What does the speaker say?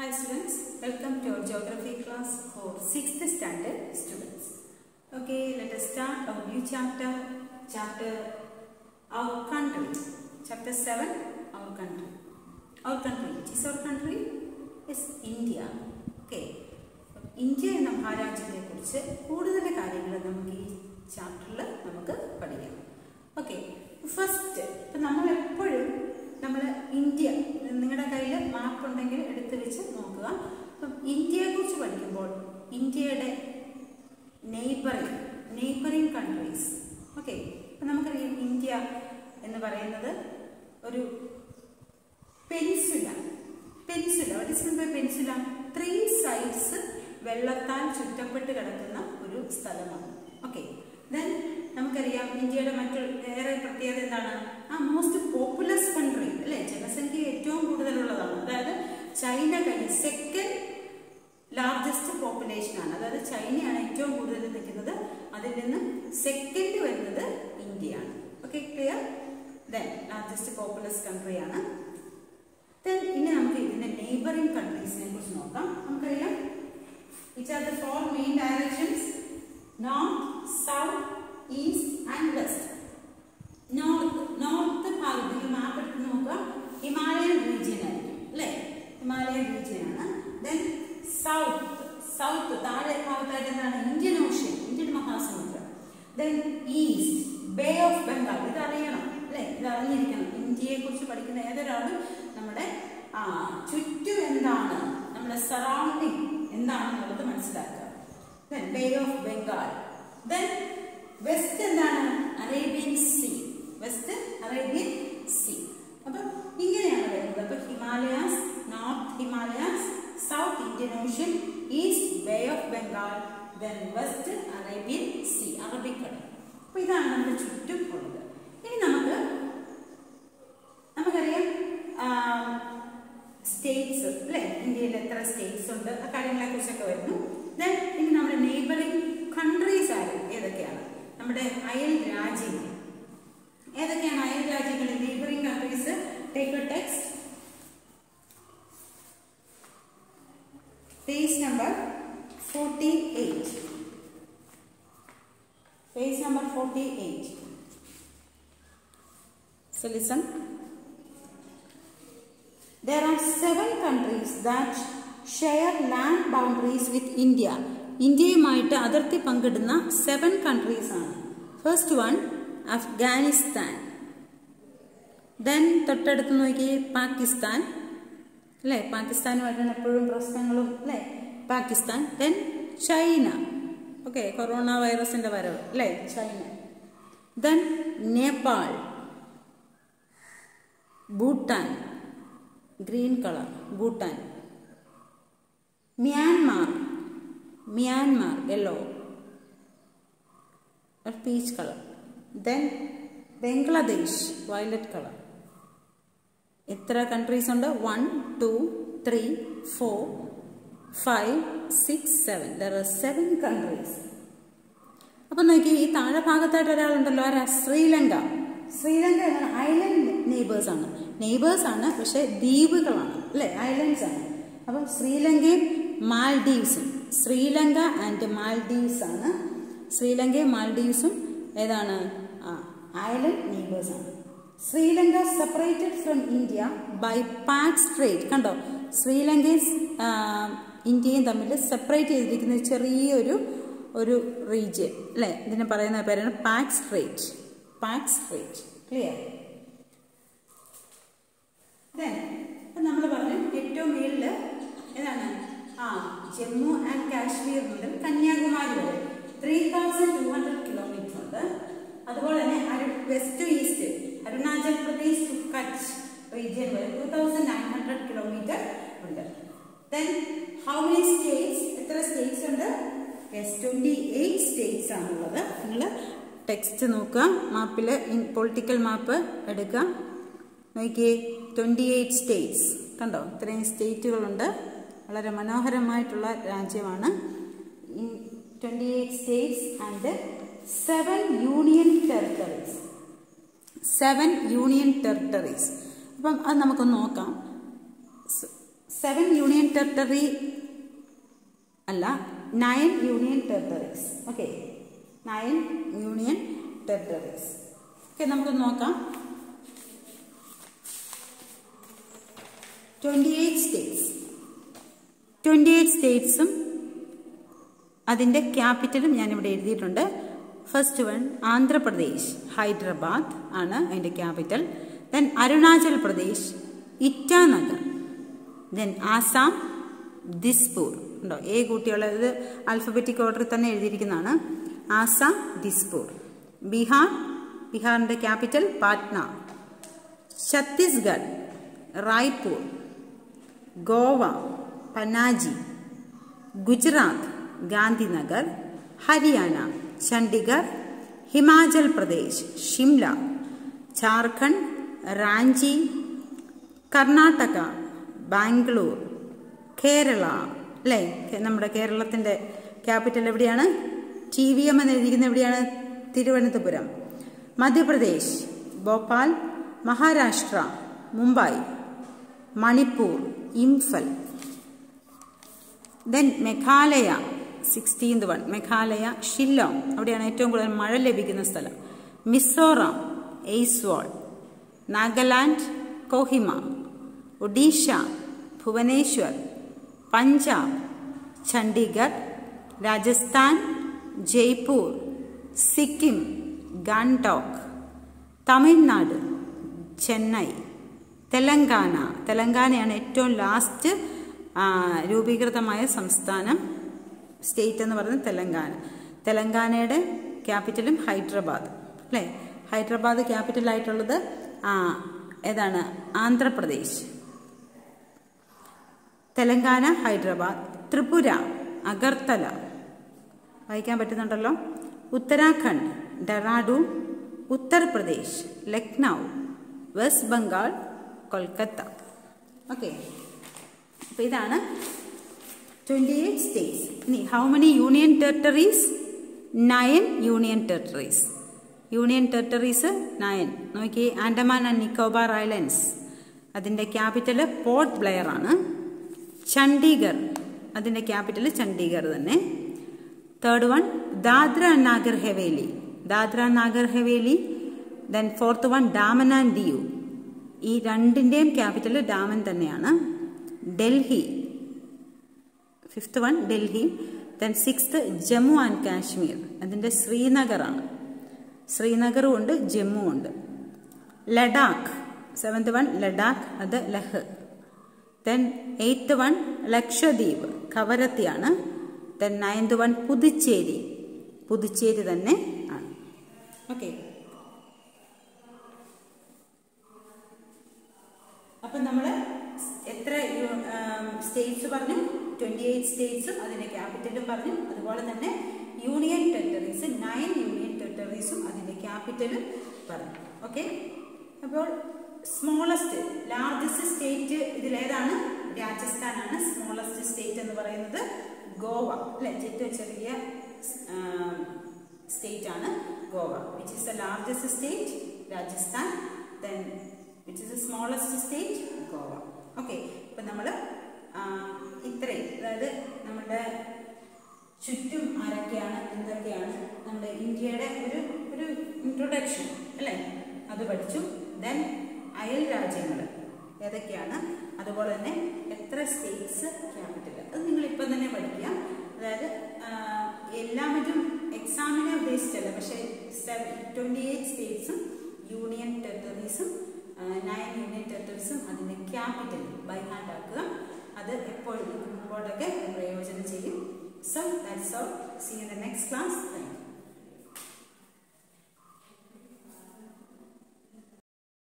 Hi students, welcome to our geography class for 6th standard students. Okay, let us start our new chapter, chapter Our Country. Chapter 7, Our Country. Our country, which is our country? Is India. Okay. India എന്ന മഹാരാജ്യത്തെ കുറിച്ച് കൂടുതൽ കാര്യങ്ങൾ നമുക്ക് ഈ ചാപ്റ്ററിൽ നമുക്ക് പഠിക്കാം ഓക്കെ ഫസ്റ്റ് ഇപ്പം നമ്മൾ എപ്പോഴും നമ്മൾ ഇന്ത്യ നിങ്ങളുടെ കയ്യിൽ മാപ്പ് ഉണ്ടെങ്കിൽ എടുത്ത് വെച്ച് നോക്കുക അപ്പം ഇന്ത്യയെക്കുറിച്ച് പഠിക്കുമ്പോൾ ഇന്ത്യയുടെ നെയ്ബറിങ് നെയ്ബറിങ് കൺട്രീസ് ഓക്കെ അപ്പം നമുക്കറിയാം ഇന്ത്യ എന്ന് പറയുന്നത് ഒരു peninsula peninsula what is mean by peninsula three sides വെള്ളത്താൽ ചുറ്റപ്പെട്ട് കിടക്കുന്ന ഒരു സ്ഥലമാണ് ഓക്കെ ദെൻ നമുക്കറിയാം ഇന്ത്യയുടെ മറ്റൊരു വേറെ പ്രത്യേകത എന്താണ് ആ മോസ്റ്റ് പോപ്പുലസ് കൺട്രി അല്ലേ ജനസംഖ്യ ഏറ്റവും കൂടുതലുള്ളതാണ് അതായത് ചൈന കഴിഞ്ഞ് സെക്കൻഡ് ലാർജസ്റ്റ് പോപ്പുലേഷൻ ആണ് അതായത് ചൈനയാണ് ഏറ്റവും കൂടുതൽ നിൽക്കുന്നത് അതിൽ നിന്ന് സെക്കൻഡ് വരുന്നത് ഇന്ത്യയാണ് okay clear then largest populous കൺട്രിയാണ് ദെൻ ഇനി നമുക്ക് ഇതിന്റെ നെയ്ബറിംഗ് കൺട്രീസിനെ കുറിച്ച് നോക്കാം നമുക്കറിയാം which are the four main directions north south east and west north north ഭാഗത്ത് നിങ്ങൾ മാപ്പ് എടുത്ത് നോക്കുക ഹിമാലയൻ റീജിയൻ ആയിരിക്കും അല്ലേ ഹിമാലയൻ റീജിയൻ ആണ് ദെൻ സൗത്ത് സൗത്ത് താഴെ ഭാഗത്തായിട്ട് എന്താണ് ഇന്ത്യൻ ഓഷ്യൻ ഇന്ത്യൻ മഹാസമുദ്രം then east bay of Bengal ഇത് അറിയണം അല്ലേ ഇത് അറിഞ്ഞിരിക്കണം ഇന്ത്യയെ കുറിച്ച് പഠിക്കുന്ന ഏതൊരാളും നമ്മുടെ ആ ചുറ്റും എന്താണ് നമ്മുടെ സറൗണ്ടിങ് എന്താണെന്നുള്ളത് മനസ്സിലാക്കുക then bay of Bengal then west എന്താണ് Arabian sea west Arabian sea അപ്പൊ ഇങ്ങനെയാണ് വരുന്നത് അപ്പൊ Himalayas north Himalayas south Indian ocean east bay of Bengal then west Arabian sea അറബിക്കടൽ അപ്പൊ ഇതാണ് നമ്മുടെ ചുറ്റും ഉള്ളത് ഇനി നമുക്ക് നമുക്കറിയാം സ്റ്റേറ്റ്സ് അല്ലെ ഇന്ത്യയിൽ എത്ര സ്റ്റേറ്റ്സ് ഉണ്ട് ആ കാര്യങ്ങളെ കുറിച്ചൊക്കെ വരുന്നു ദെൻ ഇനി നമ്മുടെ നെയ്ബറിംഗ് കൺട്രീസ് ആരും ഏതൊക്കെയാണ് നമ്മുടെ അയൽ രാജ്യങ്ങൾ ഏതൊക്കെയാണ് അയൽ രാജ്യങ്ങൾ neighbouring countries take a text page number forty eight page number forty eight So listen. There are seven countries that share land boundaries with India. ഇന്ത്യയുമായിട്ട് അതിർത്തി പങ്കിടുന്ന സെവൻ കൺട്രീസ് ആണ് ഫസ്റ്റ് വൺ അഫ്ഗാനിസ്ഥാൻ ദെൻ തൊട്ടടുത്ത് നോക്കി പാകിസ്ഥാൻ അല്ലേ പാകിസ്ഥാനുമായിട്ടാണ് എപ്പോഴും പ്രശ്നങ്ങളും അല്ലേ Pakistan then China okay corona വൈറസിന്റെ വരവ് അല്ലേ China then Nepal Bhutan green colour Bhutan Myanmar Myanmar yellow peach colour then Bangladesh violet colour എത്ര കൺട്രീസ് ഉണ്ട് one two three four five six seven there are seven countries അപ്പം നോക്കി ഈ താഴെ ഭാഗത്തായിട്ട് ഒരാളുണ്ടല്ലോ ആരാ ശ്രീലങ്ക ശ്രീലങ്ക എന്താണ് ഐലൻഡ് നെയ്ബേഴ്സ് ആണ് നെയ്ബേഴ്സ് ആണ് പക്ഷെ ദ്വീപുകളാണ് അല്ലെ ഐലൻഡ്സ് ആണ് അപ്പം ശ്രീലങ്കയും മാൽഡീവ്സും ശ്രീലങ്ക ആൻഡ് മാൽഡീവ്സ് ആണ് ശ്രീലങ്കയും മാൽഡീവ്സും ഏതാണ് ആ ഐലൻഡ് നെയ്ബേഴ്സ് ആണ് Sri Lanka separated from India by Palk strait കണ്ടോ ശ്രീലങ്കയും ഇന്ത്യയും തമ്മിൽ സെപ്പറേറ്റ് ചെയ്തിരിക്കുന്ന ചെറിയൊരു ഒരു റീജിയൻ അല്ലേ ഇതിന് പറയുന്ന പേരാണ് Palk strait Palk strait clear നമ്മൾ പറഞ്ഞു ഏറ്റവും മേളിൽ ഏതാണ് ആ ജമ്മു ആൻഡ് കാശ്മീർ മുതൽ കന്യാകുമാരി വരെ three thousand two hundred kilometre ഉണ്ട് അതുപോലെ തന്നെ west to east Arunachal Pradesh to Kutch region വരെ two thousand nine hundred kilometre ഉണ്ട് ദെൻ ഹൗ മെനി സ്റ്റേറ്റ്സ് എത്ര സ്റ്റേറ്റ്സ് ഉണ്ട് യെസ് ട്വൻറ്റി എയ്റ്റ് സ്റ്റേറ്റ്സ് ആണുള്ളത് നിങ്ങൾ ടെക്സ്റ്റ് നോക്കുക മാപ്പിൽ പൊളിറ്റിക്കൽ മാപ്പ് എടുക്കുക നോക്കിയേ ട്വൻറ്റി എയ്റ്റ് സ്റ്റേറ്റ്സ് കണ്ടോ ഇത്രയും സ്റ്റേറ്റുകളുണ്ട് വളരെ മനോഹരമായിട്ടുള്ള രാജ്യമാണ് twenty eight states and seven union territories seven union territories അപ്പം അത് നമുക്കൊന്ന് നോക്കാം സെവൻ യൂണിയൻ ടെറിട്ടറി അല്ല nine union territories okay nine union territories okay നമുക്ക് നോക്കാം twenty eight states twenty eight സ്റ്റേറ്റ്സും അതിൻ്റെ ക്യാപിറ്റലും ഞാനിവിടെ എഴുതിയിട്ടുണ്ട് ഫസ്റ്റ് വൺ ആന്ധ്രാപ്രദേശ് ഹൈദരാബാദ് ആണ് അതിൻ്റെ capital then Arunachal Pradesh Itanagar then Assam Dispur ഉണ്ടോ ഏ കുട്ടികളത് ആൽഫബറ്റിക് ഓർഡറിൽ തന്നെ എഴുതിയിരിക്കുന്നതാണ് ആസാം ദിസ്പൂർ ബീഹാർ ബീഹാറിൻ്റെ ക്യാപിറ്റൽ പാട്ന ഛത്തീസ്ഗഡ് റായ്പൂർ ഗോവ പനാജി ഗുജറാത്ത് ഗാന്ധിനഗർ ഹരിയാന ചണ്ഡിഗഡ് ഹിമാചൽ പ്രദേശ് ഷിംല ജാർഖണ്ഡ് റാഞ്ചി കർണാടക ബാംഗ്ലൂർ കേരള അല്ലേ നമ്മുടെ കേരളത്തിൻ്റെ ക്യാപിറ്റൽ എവിടെയാണ് ടി വി എം എന്ന് എഴുതിയിരിക്കുന്നത് എവിടെയാണ് Thiruvananthapuram Madhya Pradesh Bhopal Maharashtra Mumbai Manipur Imphal then Meghalaya sixteenth one Meghalaya Shillong അവിടെയാണ് ഏറ്റവും കൂടുതൽ മഴ ലഭിക്കുന്ന സ്ഥലം മിസോറാം എയ്സ്വാൾ നാഗാലാൻഡ് കോഹിമ ഒഡീഷ ഭുവനേശ്വർ പഞ്ചാബ് ചണ്ഡീഗഡ് രാജസ്ഥാൻ ജയ്പൂർ സിക്കിം ഗാൻടോക്ക് തമിഴ്നാട് ചെന്നൈ തെലങ്കാന തെലങ്കാനയാണ് ഏറ്റവും ലാസ്റ്റ് രൂപീകൃതമായ സംസ്ഥാനം സ്റ്റേറ്റ് എന്ന് പറയുന്നത് തെലങ്കാന തെലങ്കാനയുടെ ക്യാപിറ്റലും ഹൈദരാബാദ് അല്ലേ ഹൈദരാബാദ് ക്യാപിറ്റൽ ആയിട്ടുള്ളത് ഏതാണ് ആന്ധ്രാപ്രദേശ് തെലങ്കാന ഹൈദരാബാദ് ത്രിപുര അഗർത്തല വായിക്കാൻ പറ്റുന്നുണ്ടല്ലോ ഉത്തരാഖണ്ഡ് ഡെറാഡൂൺ ഉത്തർപ്രദേശ് ലക്നൗ വെസ്റ്റ് ബംഗാൾ കൊൽക്കത്ത ഓക്കെ അപ്പോൾ ഇതാണ് ട്വൻറ്റി എയ്റ്റ് സ്റ്റേറ്റ്സ് ഇനി how many union territories nine union territories union territories nine നോക്കി ആൻഡമാൻ ആൻഡ് നിക്കോബാർ ഐലൻഡ്സ് അതിൻ്റെ ക്യാപിറ്റൽ പോർട്ട് ബ്ലെയർ ആണ് ചണ്ഡീഗർ അതിൻ്റെ ക്യാപിറ്റൽ ചണ്ഡീഗർ തന്നെ third one Dadra and Nagar Haveli Dadra Nagar Haveli then fourth one Daman and Diu ഈ രണ്ടിൻ്റെയും ക്യാപിറ്റൽ ഡാമൻ തന്നെയാണ് Delhi fifth one Delhi then sixth Jammu and Kashmir അതിൻ്റെ ശ്രീനഗറാണ് ശ്രീനഗറും ഉണ്ട് ജമ്മു ഉണ്ട് ലഡാക്ക് സെവൻത് വൺ ലഡാക്ക് അത് Leh then eighth one Lakshadweep കവരത്തിയാണ് then ninth one Puducherry Puducherry തന്നെ ആണ് ഓക്കെ അപ്പം നമ്മൾ എത്ര സ്റ്റേറ്റ്സ് പറഞ്ഞു ട്വൻറ്റി എയ്റ്റ് സ്റ്റേറ്റ്സും അതിൻ്റെ ക്യാപിറ്റലും പറഞ്ഞു അതുപോലെ തന്നെ യൂണിയൻ ടെറിട്ടറീസ് നയൻ യൂണിയൻ ടെറിട്ടറീസും അതിൻ്റെ ക്യാപിറ്റലും പറഞ്ഞു ഓക്കെ അപ്പോൾ സ്മോളസ്റ്റ് ലാർജസ്റ്റ് സ്റ്റേറ്റ് ഇതിലേതാണ് രാജസ്ഥാനാണ് സ്മോളസ്റ്റ് സ്റ്റേറ്റ് എന്ന് പറയുന്നത് ഗോവ അല്ലെ ഏറ്റവും ചെറിയ സ്റ്റേറ്റ് ആണ് Goa which is the largest state Rajasthan then which is the smallest state Goa okay ഇപ്പം നമ്മൾ ഇത്രയും അതായത് നമ്മുടെ ചുറ്റും ആരൊക്കെയാണ് എന്തൊക്കെയാണ് നമ്മുടെ ഇന്ത്യയുടെ ഒരു ഒരു ഇൻട്രൊഡക്ഷൻ അല്ലേ അത് പഠിച്ചു ദെൻ അയൽ രാജ്യങ്ങൾ ഏതൊക്കെയാണ് അതുപോലെ തന്നെ എത്ര സ്റ്റേറ്റ്സ് ക്യാപിറ്റൽ അത് നിങ്ങൾ ഇപ്പം തന്നെ പഠിക്കുക അതായത് എല്ലാവരും എക്സാമിനെ ഉദ്ദേശിച്ചല്ല പക്ഷേ ട്വൻറ്റി എയ്റ്റ് സ്റ്റേറ്റ്സും യൂണിയൻ ടെറിട്ടറീസും നയൻ യൂണിയൻ ടെറിട്ടറീസും അതിൻ്റെ ക്യാപിറ്റൽ ബൈ ഹാൻഡ് ആക്കുക അത് എപ്പോഴും മുമ്പോട്ടൊക്കെ പ്രയോജനം ചെയ്യും so that's all see in the next class thank U